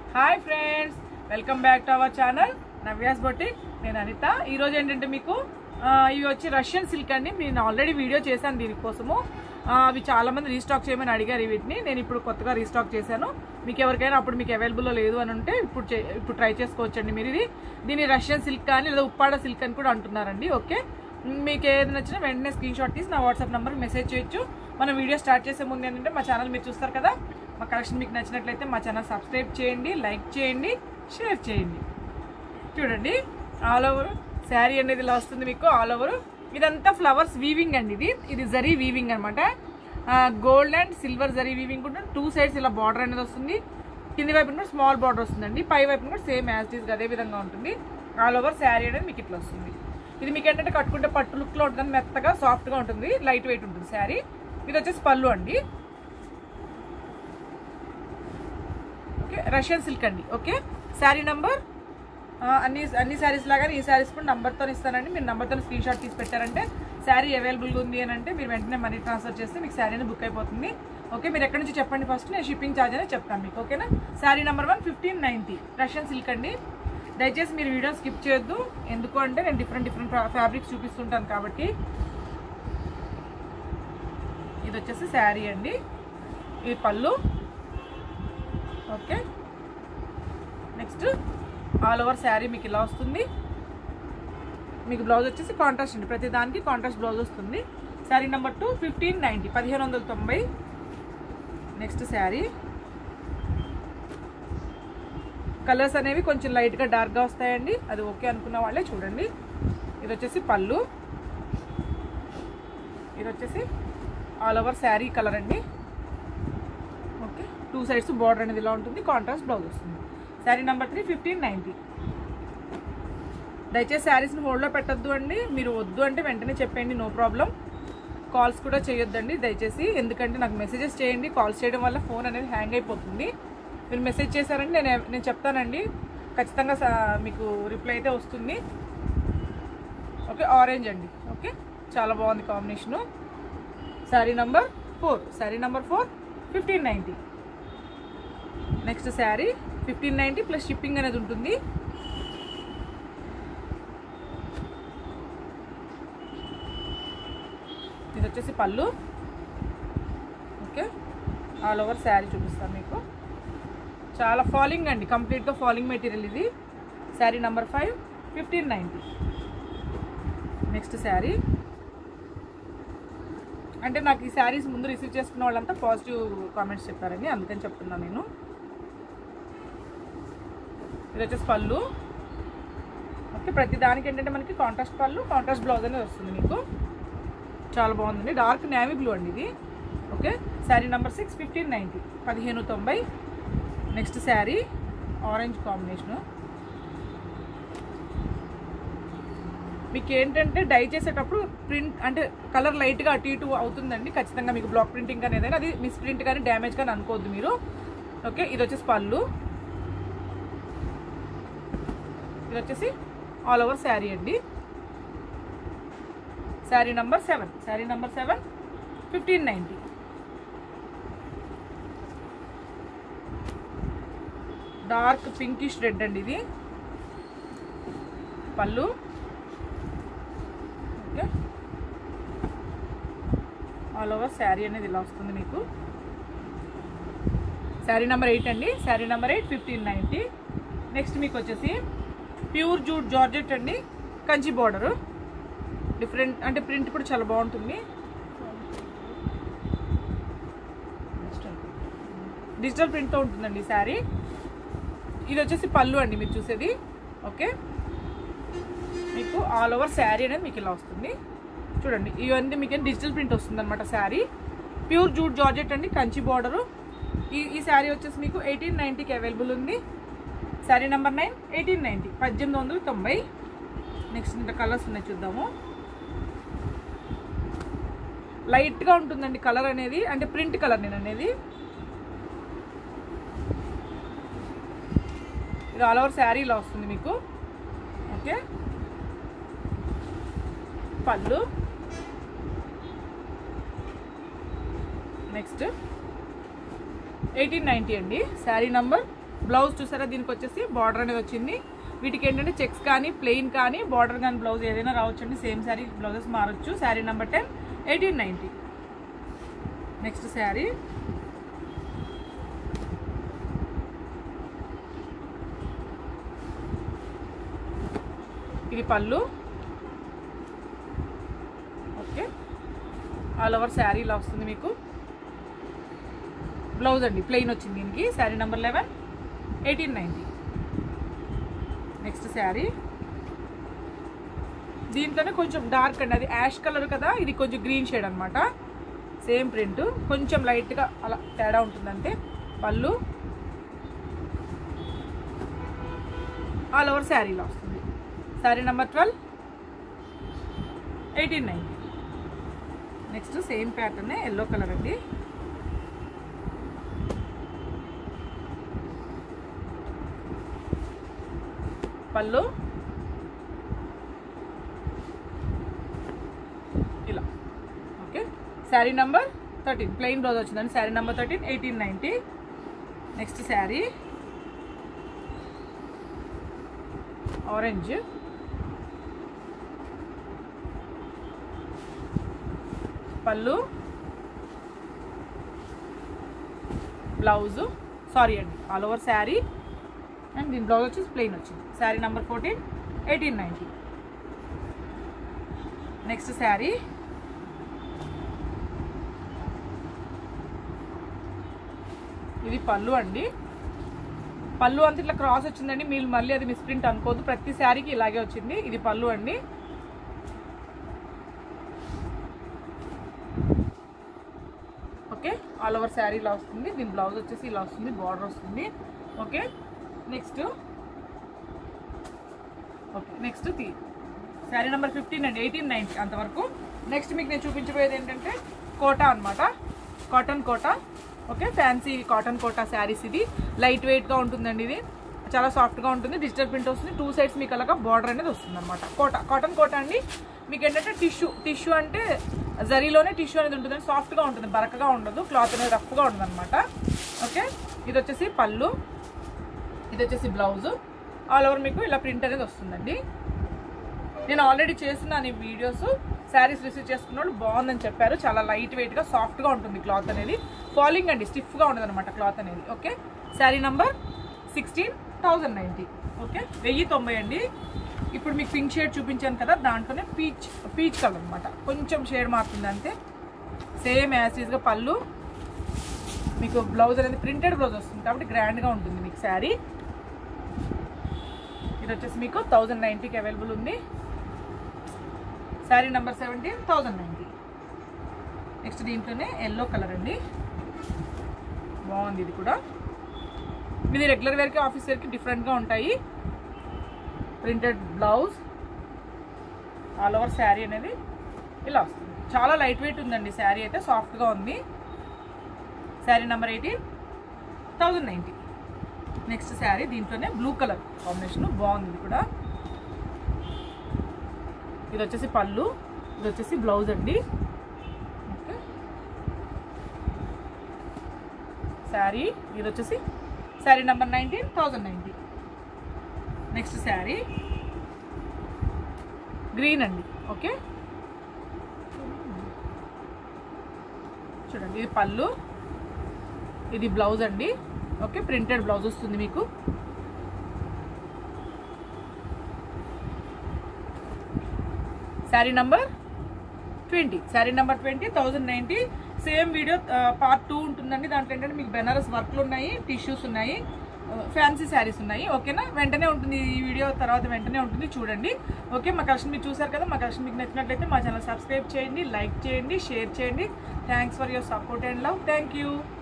hi friends welcome back to our channel Navya's boutique నేను అనిత ఈరోజు ఏంటంటే మీకు ఆ, ఇవి వచ్చి రష్యన్ సిల్క్ అండి నేను ఆల్రెడీ వీడియో చేశాను దీనికోసము ఆ, అవి చాలా మంది రీస్టాక్ చేయమని అడిగారు వీటిని నేను ఇప్పుడు కొత్తగా రీస్టాక్ చేశాను మీకు ఎవరికైనా అప్పుడు మీకు అవైలబుల్లో లేదు అని ఉంటే ఇప్పుడు చే- ఇప్పుడు ట్రై చేసుకోవచ్చండి మీరు ఇది దీన్ని రష్యన్ సిల్క్ కానీ లేదా ఉప్పాడ సిల్క్ అని కూడా అంటున్నారండి ఓకే మీకు ఏది నచ్చినా వెంటనే స్క్రీన్ షాట్ తీసి నా వాట్సాప్ నెంబర్కి మెసేజ్ చేయొచ్చు మనం వీడియో స్టార్ట్ చేసే ముందు ఏంటంటే మా ఛానల్ మీరు చూస్తారు కదా మా కలెక్షన్ మీకు నచ్చినట్లయితే మా ఛానల్ సబ్స్క్రైబ్ చేయండి లైక్ చేయండి షేర్ చేయండి చూడండి ఆల్ ఓవర్ శారీ అనేది ఇలా వస్తుంది మీకు ఆల్ ఓవర్ ఇదంతా ఫ్లవర్స్ వీవింగ్ అండి ఇది ఇది జరీ వీవింగ్ అనమాట gold and silver zari weaving కూడా టూ సైడ్స్ ఇలా బార్డర్ అనేది వస్తుంది కింది వైపు కూడా స్మాల్ బార్డర్ వస్తుందండి పై వైపు కూడా సేమ్ యాజ్ ఈజ్ అదే విధంగా ఉంటుంది ఆల్ ఓవర్ శారీ అనేది మీకు ఇట్లా వస్తుంది ఇది మీకు ఏంటంటే కట్టుకుంటే పట్టు లుక్లో ఉంటుంది మెత్తగా సాఫ్ట్గా ఉంటుంది లైట్ వెయిట్ ఉంటుంది శారీ ఇది వచ్చేసి పళ్ళు అండి ఓకే రష్యన్ సిల్క్ అండి ఓకే శారీ నంబర్ అన్ని అన్ని శారీస్ లాగానే ఈ శారీస్ కూడా నంబర్తో ఇస్తానండి మీరు నంబర్తో స్క్రీన్ షాట్ తీసి పెట్టారంటే శారీ అవైలబుల్గా ఉంది అని అంటే మీరు వెంటనే మనీ ట్రాన్స్ఫర్ చేస్తే మీకు శారీ అనేది బుక్ అయిపోతుంది ఓకే మీరు ఎక్కడి నుంచి చెప్పండి ఫస్ట్ నేను షిప్పింగ్ ఛార్జ్ అనేది చెప్తాను మీకు ఓకేనా sari number one fifteen ninety Russian silk అండి దయచేసి మీరు వీడియో స్కిప్ చేయొద్దు ఎందుకు అంటే నేను డిఫరెంట్ డిఫరెంట్ ఫ్యాబ్రిక్స్ చూపిస్తుంటాను కాబట్టి ఇది వచ్చేసి శారీ అండి ఇది పళ్ళు okay next all over sari మీకు ఇలా వస్తుంది మీకు బ్లౌజ్ వచ్చేసి కాంట్రాస్ట్ అండి ప్రతి దానికి కాంట్రాస్ట్ బ్లౌజ్ వస్తుంది sari number two fifteen ninety పదిహేను వందల తొంభై నెక్స్ట్ శారీ కలర్స్ అనేవి కొంచెం లైట్గా డార్క్గా వస్తాయండి అది ఓకే అనుకున్న వాళ్ళే చూడండి ఇది వచ్చేసి పళ్ళు ఇది వచ్చేసి ఆల్ ఓవర్ శారీ కలర్ అండి ఓకే టూ సైడ్స్ బార్డర్ అనేది ఇలా ఉంటుంది కాంట్రాస్ట్ బ్లౌజ్ వస్తుంది sari number three fifteen ninety దయచేసి శారీస్ని హోల్డ్లో పెట్టొద్దు అండి మీరు వద్దు అంటే వెంటనే చెప్పండి నో ప్రాబ్లం కాల్స్ కూడా చేయొద్దండి దయచేసి ఎందుకంటే నాకు మెసేజెస్ చేయండి కాల్స్ చేయడం వల్ల ఫోన్ అనేది హ్యాంగ్ అయిపోతుంది మీరు మెసేజ్ చేశారంటే నేను నేను చెప్తానండి ఖచ్చితంగా స- మీకు రిప్లై అయితే వస్తుంది ఓకే ఆరెంజ్ అండి ఓకే చాలా బాగుంది combination sari number four sari number four fifteen ninety next sari fifteen ninety plus shipping అనేది ఉంటుంది ఇది వచ్చేసి పళ్ళు ఓకే ఆల్ ఓవర్ శారీ చూపిస్తాను మీకు చాలా ఫాలింగ్ అండి కంప్లీట్గా ఫాలింగ్ మెటీరియల్ ఇది sari number five fifteen ninety next sari అంటే నాకు ఈ శారీస్ ముందు రిసీవ్ చేసుకున్న వాళ్ళంతా పాజిటివ్ కామెంట్స్ చెప్పారండి అందుకని చెప్తున్నాను నేను ఇది వచ్చేసి పళ్ళు ఓకే ప్రతి దానికి ఏంటంటే మనకి కాంట్రాస్ట్ పళ్ళు కాంట్రాస్ట్ బ్లౌజ్ అనేది వస్తుంది మీకు చాలా బాగుందండి డార్క్ నేవీ బ్లూ అండి ఇది okay sari number six fifteen ninety పదిహేను తొంభై నెక్స్ట్ శారీ ఆరెంజ్ కాంబినేషను మీకు ఏంటంటే డై చేసేటప్పుడు ప్రింట్ అంటే కలర్ లైట్గా అటు ఇటు అవుతుందండి ఖచ్చితంగా మీకు బ్లాక్ ప్రింటింగ్ కానీ ఏదైనా అది మిస్ ప్రింట్ కానీ డ్యామేజ్ కానీ అనుకోవద్దు మీరు ఓకే ఇది వచ్చేసి పళ్ళు ఇది వచ్చేసి ఆల్ ఓవర్ శారీ అండి sari number seven sari number seven fifteen ninety dark pinkish red అండి ఇది పళ్ళు ఓకే ఆల్ ఓవర్ శారీ అనేది ఇలా వస్తుంది మీకు శారీ నెంబర్ ఎయిట్ అండి sari number eight fifteen ninety next మీకు వచ్చేసి ప్యూర్ జూట్ జార్జెట్ అండి కంచి బార్డరు డిఫరెంట్ అంటే ప్రింట్ కూడా చాలా బాగుంటుంది డిజిటల్ ప్రింట్తో ఉంటుందండి ఈ శారీ ఇది వచ్చేసి పళ్ళు అండి మీరు చూసేది ఓకే మీకు ఆల్ ఓవర్ శారీ అనేది మీకు ఇలా వస్తుంది చూడండి ఇవన్నీ మీకు డిజిటల్ ప్రింట్ వస్తుంది అనమాట శారీ ప్యూర్ జూట్ జార్జెట్ అండి కంచి బార్డరు ఈ ఈ శారీ వచ్చేసి మీకు ఎయిటీన్ నైంటీకి అవైలబుల్ ఉంది sari number nine eighteen ninety పద్దెనిమిది వందల తొంభై నెక్స్ట్ ఇంకా కలర్స్ ఉన్నాయి చూద్దాము లైట్గా ఉంటుందండి కలర్ అనేది అంటే ప్రింట్ కలర్ నేను అనేది ఇది ఆల్ ఓవర్ శారీ ఇలా వస్తుంది మీకు ఓకే పళ్ళు నెక్స్ట్ ఎయిటీన్ నైంటీ అండి శారీ నంబర్ బ్లౌజ్ చూసారా దీనికి వచ్చేసి బార్డర్ అనేది వచ్చింది వీటికి ఏంటంటే చెక్స్ కానీ ప్లెయిన్ కానీ బార్డర్ కానీ బ్లౌజ్ ఏదైనా రావచ్చు అండి సేమ్ శారీ బ్లౌజెస్ మారచ్చు sari number ten eighteen ninety next sari ఇది పళ్ళు ఓకే ఆల్ ఓవర్ శారీ ఇలా వస్తుంది మీకు బ్లౌజ్ అండి ప్లెయిన్ వచ్చింది దీనికి saree number eleven eighteen ninety next saree దీంట్లోనే కొంచెం డార్క్ అండి అది యాష్ కలర్ కదా ఇది కొంచెం గ్రీన్ షేడ్ అనమాట సేమ్ ప్రింట్ కొంచెం లైట్గా అలా తేడా ఉంటుంది అంతే పళ్ళు ఆల్ ఓవర్ శారీలో వస్తుంది sari number twelve eighteen ninety next same pattern yellow colour అండి పళ్ళు ఇలా okay sari number thirteen plain blouse వచ్చిందండి saree number thirteen eighteen ninety next saree orange పళ్ళు బ్లౌజు సారీ అండి ఆల్ ఓవర్ శారీ అండ్ దీని బ్లౌజ్ వచ్చేసి ప్లెయిన్ వచ్చింది saree number fourteen eighteen ninety next sari ఇది పళ్ళు అండి పళ్ళు అంతా ఇట్లా క్రాస్ వచ్చిందండి మీరు మళ్ళీ అది మిస్ప్రింట్ అనుకోవద్దు ప్రతి శారీకి ఇలాగే వచ్చింది ఇది పళ్ళు అండి ఓకే ఆల్ ఓవర్ శారీ ఇలా వస్తుంది దీని బ్లౌజ్ వచ్చేసి ఇలా వస్తుంది బార్డర్ వస్తుంది ఓకే నెక్స్ట్ ఓకే నెక్స్ట్ తీ శారీ నెంబర్ ఫిఫ్టీన్ అండి ఎయిటీన్ నైన్టీ అంతవరకు నెక్స్ట్ మీకు నేను చూపించబోయేది ఏంటంటే కోటా అన్నమాట cotton Kota okay fancy cotton Kota sarees ఇది లైట్ వెయిట్గా ఉంటుందండి ఇది చాలా సాఫ్ట్గా ఉంటుంది డిజిటల్ ప్రింట్ వస్తుంది టూ సైడ్స్ మీకు అలాగా బార్డర్ అనేది వస్తుంది అనమాట కోట కాటన్ కోట అండి మీకు ఏంటంటే టిష్యూ టిష్యూ అంటే జరీలోనే టిష్యూ అనేది ఉంటుంది సాఫ్ట్గా ఉంటుంది బరకగా ఉండదు క్లాత్ అనేది రఫ్గా ఉంటుంది అనమాట ఓకే ఇది వచ్చేసి పళ్ళు ఇది వచ్చేసి బ్లౌజ్ ఆల్ ఓవర్ మీకు ఇలా ప్రింట్ అనేది వస్తుందండి నేను ఆల్రెడీ చేస్తున్నాను ఈ వీడియోస్ శారీస్ రిసీవ్ చేసుకున్న వాళ్ళు బాగుందని చెప్పారు చాలా లైట్ వెయిట్గా సాఫ్ట్గా ఉంటుంది క్లాత్ అనేది ఫాలింగ్ అండి స్టిఫ్గా ఉండదు అనమాట క్లాత్ అనేది okay sari number sixteen thousand ninety okay వెయ్యి తొంభై అండి ఇప్పుడు మీకు పింక్ షేడ్ చూపించాను కదా దాంట్లోనే పీచ్ పీచ్ కలర్ అనమాట కొంచెం షేడ్ మారుతుంది అంతే సేమ్ యాసిడ్గా పళ్ళు మీకు బ్లౌజ్ అనేది ప్రింటెడ్ బ్లౌజ్ వస్తుంది కాబట్టి గ్రాండ్గా ఉంటుంది మీకు శారీ ఇది వచ్చేసి మీకు థౌజండ్ నైంటీకి అవైలబుల్ ఉంది sari number seventeen thousand ninety next దీంట్లోనే ఎల్లో కలర్ అండి బాగుంది ఇది కూడా ఇది రెగ్యులర్ వేర్కి ఆఫీస్ వేర్కి డిఫరెంట్గా ఉంటాయి printed blouse all over sari అనేది ఇలా వస్తుంది చాలా లైట్ వెయిట్ ఉందండి శారీ అయితే సాఫ్ట్గా ఉంది sari number eighteen thousand ninety next saree దీంట్లోనే బ్లూ కలర్ కాంబినేషన్ బాగుంది ఇది కూడా ఇది వచ్చేసి పళ్ళు ఇది వచ్చేసి బ్లౌజ్ అండి ఓకే శారీ ఇది వచ్చేసి saree number nineteen thousand ninety next saree green అండి ఓకే చూడండి ఇది పళ్ళు ఇది బ్లౌజ్ అండి ఓకే ప్రింటెడ్ బ్లౌజ్ వస్తుంది మీకు saree number twenty saree number twenty thousand ninety same video part two ఉంటుందండి దాంట్లో ఏంటంటే మీకు బెనారస్ వర్క్లు ఉన్నాయి టిష్యూస్ ఉన్నాయి ఫ్యాన్సీ శారీస్ ఉన్నాయి ఓకేనా వెంటనే ఉంటుంది ఈ వీడియో తర్వాత వెంటనే ఉంటుంది చూడండి ఓకే మా కలెక్షన్ మీరు చూసారు కదా మా కలెక్షన్ మీకు నచ్చినట్లయితే మా ఛానల్ సబ్స్క్రైబ్ చేయండి లైక్ చేయండి షేర్ చేయండి thanks for your support and love thank you